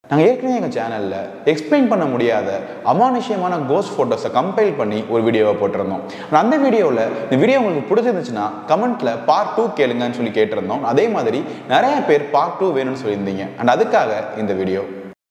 நாங்கள் ஏற்கனவே எங்கள் சேனலில் எக்ஸ்பிளைன் பண்ண முடியாத அமானுஷ்யமான கோஸ்ட் ஃபோட்டோஸை கம்பைல் பண்ணி ஒரு வீடியோவை போட்டிருந்தோம் ஆனா அந்த வீடியோவில் இந்த வீடியோ உங்களுக்கு பிடிச்சிருந்துச்சுன்னா கமெண்ட்டில் பார்ட் டூ கேளுங்கன்னு சொல்லி கேட்டிருந்தோம் அதே மாதிரி நிறைய பேர் பார்ட் டூ வேணும்னு சொல்லியிருந்தீங்க அண்ட் அதுக்காக இந்த வீடியோ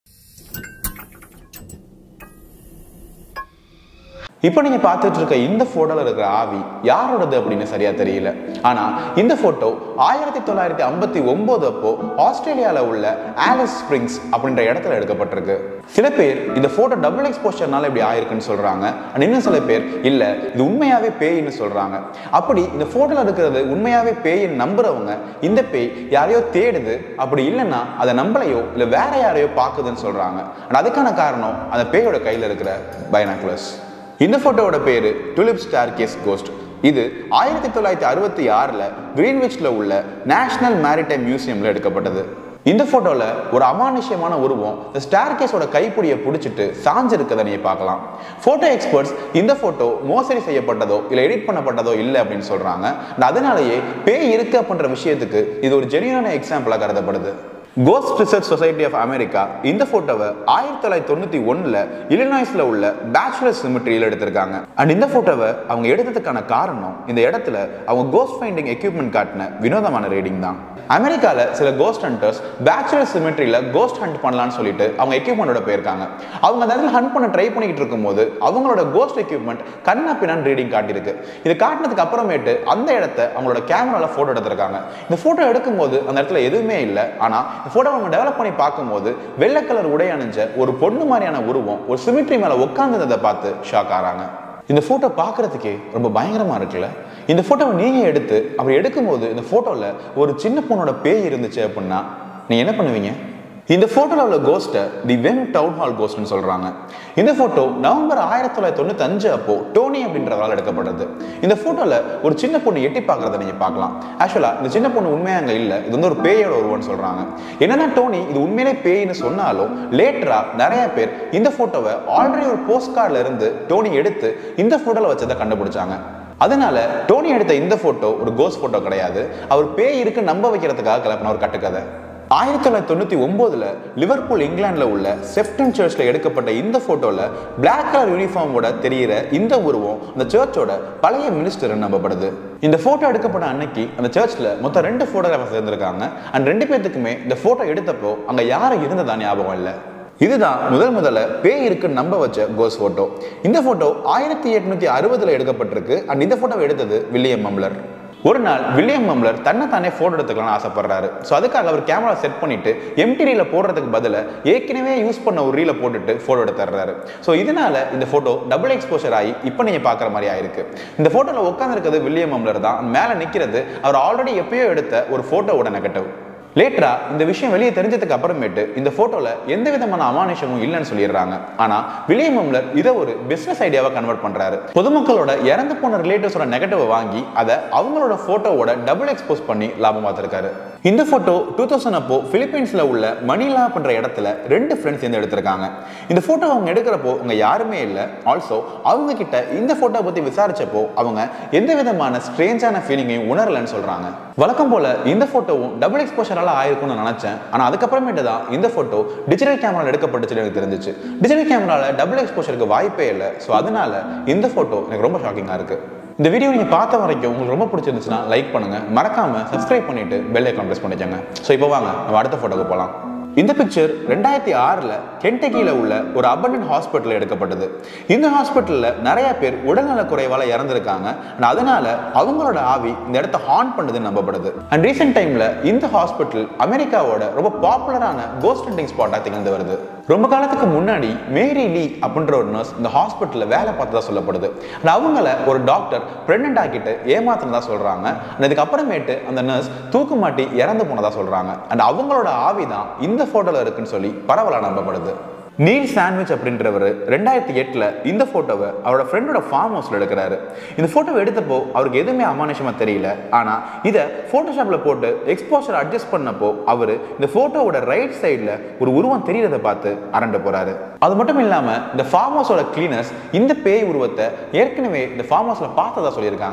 இப்போ நீங்க பார்த்துட்டு இருக்க இந்த போட்டோல இருக்கிற ஆவி யாரோடது அப்படின்னு சரியா தெரியல ஆனா இந்த போட்டோ ஆயிரத்தி தொள்ளாயிரத்தி ஐம்பத்தி ஒன்பது அப்போ ஆஸ்திரேலியால உள்ள ஆலிஸ் ஸ்பிரிங்ஸ் அப்படின்ற இடத்துல எடுக்கப்பட்டிருக்கு சில பேர் இந்த போட்டோ டபுள் எக்ஸ்போஷர்னால இப்படி ஆயிருக்குன்னு சொல்றாங்க and இன்னும் சில பேர் இல்ல இது உண்மையாவே பேய்னு சொல்றாங்க அப்படி இந்த போட்டோல இருக்கிறது உண்மையாவே பேய்ன்னு நம்புறவங்க இந்த பேய் யாரையோ தேடுது அப்படி இல்லைன்னா அதை நம்பலையோ இல்ல வேற யாரையோ பாக்குதுன்னு சொல்றாங்க and அதுக்கான காரணம் அந்த பேயோட கையில இருக்கிற பைனாகுலர்ஸ் இந்த போட்டோவோட பேரு டுலிப் ஸ்டார் கேஸ் கோஸ்ட் இது ஆயிரத்தி தொள்ளாயிரத்தி அறுபத்தி ஆறில் கிரீன்விச்ல உள்ள நேஷனல் மேரிடைம் மியூசியம்ல எடுக்கப்பட்டது இந்த போட்டோல ஒரு அமானுஷ்யமான உருவம் இந்த ஸ்டார் கேஸோட கைப்பிடியை பிடிச்சிட்டு சாஞ்சிருக்கதை நீங்க பார்க்கலாம் போட்டோ எக்ஸ்பர்ட்ஸ் இந்த போட்டோ மோசடி செய்யப்பட்டதோ இல்லை எடிட் பண்ணப்பட்டதோ இல்லை அப்படின்னு சொல்றாங்க and அதனாலேயே பேய் இருக்கு அப்படின்ற விஷயத்துக்கு இது ஒரு ஜெனியூனான எக்ஸாம்பிளா கருதப்படுது ghost research society of America இந்த போட்டோவை ஆயிரத்தி தொள்ளாயிரத்தி தொண்ணூத்தி ஒண்ணுல இலினாய்ஸ்ல உள்ள பேச்சுலர் சிமிட்ரியில் எடுத்திருக்காங்க அண்ட் இந்த போட்டோவை அவங்க எடுத்ததுக்கான காரணம் இந்த இடத்துல அவங்க கோஸ்ட் ஃபைண்டிங் எக்யூப்மெண்ட் காட்டின வினோதமான ரீடிங் தான் அமெரிக்கால சில கோஸ்ட் ஹண்டர்ஸ் பேச்சுலர் சிமிட்ரியில கோஸ்ட் ஹண்ட் பண்ணலாம்னு சொல்லிட்டு அவங்க எக்யூப்மெண்டோட போயிருக்காங்க அவங்க அந்த இடத்துல ஹண்ட் பண்ண ட்ரை பண்ணிக்கிட்டு இருக்கும்போது அவங்களோட கோஸ்ட் எக்யூப்மெண்ட் கண்ணா பின்னான் ரீடிங் காட்டியிருக்கு இது காட்டினதுக்கு அப்புறமேட்டு அந்த இடத்த அவங்களோட கேமரால போட்டோ எடுத்திருக்காங்க இந்த போட்டோ எடுக்கும்போது அந்த இடத்துல எதுவுமே இல்லை ஆனா இந்த போட்டோ அவங்க டெவலப் பண்ணி பார்க்கும்போது வெள்ளை கலர் உடை அணிஞ்ச ஒரு பொண்ணு மாதிரியான உருவம் ஒரு சிமிட்ரி மேல உட்கார்ந்ததை பார்த்து ஷாக் ஆறாங்க இந்த போட்டோ பார்க்கறதுக்கே ரொம்ப பயங்கரமா இருக்குல்ல இந்த போட்டோவை நீங்க எடுத்து அப்படி எடுக்கும்போது இந்த போட்டோல ஒரு சின்ன பொண்ணோட பேய் இருந்துச்சு அப்படின்னா நீங்க என்ன பண்ணுவீங்க இந்த போட்டோல உள்ள கோஸ்ட்டை தி வெம் டவுன் ஹால் கோஸ்ட்னு சொல்றாங்க இந்த போட்டோ நவம்பர் ஆயிரத்தி தொள்ளாயிரத்தி தொண்ணூத்தி அஞ்சு அப்போ டோனி அப்படின்றதால எடுக்கப்பட்டது இந்த போட்டோல ஒரு சின்ன பொண்ணு எட்டி பார்க்கறத நீங்க பார்க்கலாம் ஆக்சுவலா இந்த சின்ன பொண்ணு உண்மையா அங்க இல்ல இது வந்து ஒரு பேயோட ஒருவன் சொல்றாங்க என்னன்னா டோனி இது உண்மையிலே பேய்னு சொன்னாலும் லேட்டரா நிறைய பேர் இந்த போட்டோவை ஆல்ரெடி ஒரு போஸ்ட் கார்டுல இருந்து டோனி எடுத்து இந்த போட்டோல வச்சதை கண்டுபிடிச்சாங்க அதனால டோனி எடுத்த இந்த போட்டோ ஒரு கோஸ் போட்டோ கிடையாது அவர் பேய் இருக்கு நம்ப வைக்கிறதுக்காக கிளப்பின ஒரு கட்டுக்கதை ஆயிரத்தி தொள்ளாயிரத்தி தொண்ணூத்தி ஒன்பதுல லிவர்பூல் இங்கிலாந்துல உள்ள செப்டன் சர்ச்ல எடுக்கப்பட்ட இந்த போட்டோல பிளாக் கலர் யூனிஃபார்மோட தெரியிற இந்த உருவம் அந்த சர்ச்சோட பழைய மினிஸ்டர் நம்பப்படுது இந்த போட்டோ எடுக்கப்பட்ட அன்னைக்கு அந்த சர்ச்ல மொத்தம் ரெண்டு போட்டோகிராஃபர்ஸ் இருந்திருக்காங்க அண்ட் ரெண்டு பேத்துக்குமே இந்த போட்டோ எடுத்தப்போ அங்க யாரும் இருந்ததா ஞாபகம் இல்லை இதுதான் முதல் முதல்ல பேய் இருக்குன்னு நம்ப வச்ச கோஸ் போட்டோ இந்த போட்டோ ஆயிரத்தி எட்நூத்தி அறுபதுல எடுக்கப்பட்டிருக்கு அண்ட் இந்த போட்டோ எடுத்தது வில்லியம் மம்லர் ஒரு நாள் வில்லியம் மம்லர் தன்னை தானே போட்டோ எடுத்துக்கலாம்னு ஆசைப்படுறாரு ஸோ அதுக்காக அவர் கேமரா செட் பண்ணிட்டு எம்டி ரீல போடுறதுக்கு பதிலாக ஏற்கனவே யூஸ் பண்ண ஒரு ரீல போட்டுட்டு போட்டோ எடுத்துறாரு ஸோ இதனால இந்த போட்டோ டபுள் எக்ஸ்போஷர் ஆகி இப்போ நீங்க பார்க்குற மாதிரி ஆயிருக்கு இந்த போட்டோல உட்காந்துருக்கிறது வில்லியம் மம்லர் தான் மேலே நிற்கிறது அவர் ஆல்ரெடி எப்பயோ எடுத்த ஒரு போட்டோவோட நெகட்டிவ் லேட்டரா இந்த விஷயம் வெளியே தெரிஞ்சதுக்கு அப்புறமேட்டு இந்த போட்டோல எந்த விதமான அமானுஷமும் இல்லைன்னு சொல்லிடுறாங்க ஆனா வில்லியம் மம்லர் இதை ஒரு பிசினஸ் ஐடியாவா கன்வெர்ட் பண்றாரு பொதுமக்களோட இறந்து போன ரிலேட்டிவ்ஸோட நெகட்டிவ் வாங்கி அதை அவங்களோட போட்டோவோட டபுள் எக்ஸ்போஸ் பண்ணி லாபம் பார்த்திருக்காரு இந்த போட்டோ டூ தௌசண்ட் அப்போ பிலிப்பைன்ஸ்ல உள்ள மணிலா பண்ற இடத்துல ரெண்டு ஃப்ரெண்ட்ஸ் சேர்ந்து எடுத்திருக்காங்க இந்த போட்டோ அவங்க எடுக்கிறப்போ அவங்க யாருமே இல்லை ஆல்சோ அவங்க கிட்ட இந்த போட்டோ பத்தி விசாரிச்சப்போ அவங்க எந்த விதமான ஸ்ட்ரேஞ்சான ஃபீலிங்கையும் உணரலன்னு சொல்றாங்க வழக்கம் போல இந்த போட்டோவும் டபுள் எக்ஸ்போஷரால ஆயிருக்கும்னு நான் நினைச்சேன் ஆனா அதுக்கப்புறமேட்டு தான் இந்த போட்டோ டிஜிட்டல் கேமரால எடுக்கப்பட்டுச்சு எனக்கு தெரிஞ்சிச்சு டிஜிட்டல் கேமரால டபுள் எக்ஸ்போஷருக்கு வாய்ப்பே இல்லை ஸோ அதனால இந்த போட்டோ எனக்கு ரொம்ப ஷாக்கிங்கா இருக்கு இந்த வீடியோ நீங்க பார்த்த வரைக்கும் உங்களுக்கு ரொம்ப பிடிச்சிருந்துச்சுன்னா லைக் பண்ணுங்க மறக்காம சப்ஸ்கிரைப் பண்ணிட்டு பெல் ஐக்கான் ப்ரெஸ் பண்ணிக்கோங்க ஸோ இப்போ வாங்க நம்ம அடுத்த போட்டோக்கு போகலாம் இந்த பிக்சர் ரெண்டாயிரத்தி ஆறில் கென்டக்கியில் உள்ள ஒரு அபண்டன் ஹாஸ்பிட்டல் எடுக்கப்பட்டது இந்த ஹாஸ்பிட்டலில் நிறைய பேர் உடல்நல குறைவால் இறந்துருக்காங்க and அதனால அவங்களோட ஆவி இந்த இடத்த ஹான் பண்ணுதுன்னு நம்பப்படுது அண்ட் ரீசெண்ட் டைமில் இந்த ஹாஸ்பிட்டல் அமெரிக்காவோட ரொம்ப பாப்புலரான கோஸ்ட் ஹண்டிங் ஸ்பாட்டாக திகழ்ந்து வருது ரொம்ப காலத்துக்கு முன்னாடி மேரி லீ அப்படின்ற ஒரு நர்ஸ் இந்த ஹாஸ்பிட்டலில் வேலை பார்த்ததா சொல்லப்படுது and அவங்கள ஒரு டாக்டர் பிரெக்னென்ட் ஆக்கிட்டு ஏமாத்தினதா சொல்றாங்க and இதுக்கப்புறமேட்டு அந்த நர்ஸ் தூக்கு மாட்டி இறந்து போனதா சொல்றாங்க அண்ட் அவங்களோட ஆவி தான் இந்த போட்டோல இருக்குன்னு சொல்லி பரவலா நம்பப்படுது நீல் சாண்ட்விச் அப்படின்றவர் ரெண்டாயிரத்தி எட்டில் இந்த ஃபோட்டோவை அவரோட ஃப்ரெண்டோட ஃபார்ம் ஹவுஸில் எடுக்கிறாரு இந்த ஃபோட்டோவை எடுத்தப்போ அவருக்கு எதுவுமே அமானுஷமாக தெரியல ஆனால் இதை ஃபோட்டோஷாப்பில் போட்டு எக்ஸ்போஷர் அட்ஜஸ்ட் பண்ணப்போ அவர் இந்த ஃபோட்டோவோட ரைட் சைடில் ஒரு உருவம் தெரியறதை பார்த்து அரண்டு போகிறாரு அது மட்டும் இல்லாமல் இந்த ஃபார்ம் ஹவுஸோட கிளீனர்ஸ் இந்த பேய் உருவத்தை ஏற்கனவே இந்த ஃபார்ம் ஹவுஸில் பார்த்ததா சொல்லியிருக்காங்க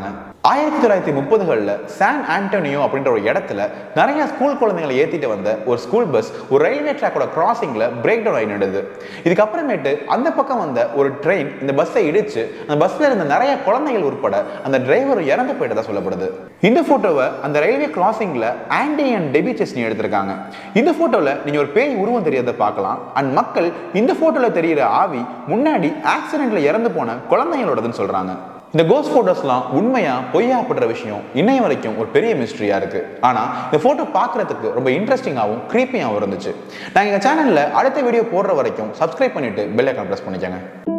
ஆயிரத்தி தொள்ளாயிரத்தி முப்பதுகளில் சான் ஆண்டோனியோ அப்படின்ற ஒரு இடத்துல நிறைய ஸ்கூல் குழந்தைகளை ஏற்றிட்டு வந்த ஒரு ஸ்கூல் பஸ் ஒரு ரயில்வே ட்ராக்கோட கிராசிங்கில் பிரேக் டவுன் ஆகி நின்றுது இதுக்கப்புறமேட்டு அந்த பக்கம் வந்த ஒரு ட்ரெயின் இந்த பஸ்ஸை இடிச்சு அந்த பஸ்ஸில் இருந்த நிறைய குழந்தைகள் உட்பட அந்த டிரைவர் இறந்து போயிட்டதா சொல்லப்படுது இந்த போட்டோவை அந்த ரயில்வே கிராசிங்கில் ஆண்டி அண்ட் டெபி செஸ்னி எடுத்திருக்காங்க இந்த போட்டோவில் நீங்கள் ஒரு பேய் உருவம் தெரியறதை பார்க்கலாம் அண்ட் மக்கள் இந்த போட்டோவில் தெரியிற ஆவி முன்னாடி ஆக்சிடென்ட்ல இறந்து போன குழந்தைங்களோடதுன்னு சொல்றாங்க இந்த கோஸ்ட் போட்டோஸ்லாம் உண்மையா பொய்யா அப்படின்ற விஷயம் இன்னைய வரைக்கும் ஒரு பெரிய மிஸ்ட்ரியா இருக்கு ஆனா இந்த போட்டோ பார்க்கறதுக்கு ரொம்ப இன்ட்ரெஸ்டிங்காகவும் க்ரீப்பியாகவும் இருந்துச்சு நான் எங்க சேனல்ல அடுத்த வீடியோ போடுற வரைக்கும் சப்ஸ்கிரைப் பண்ணிட்டு பெல் ஐக்கான் ப்ரெஸ் பண்ணிக்கோங்க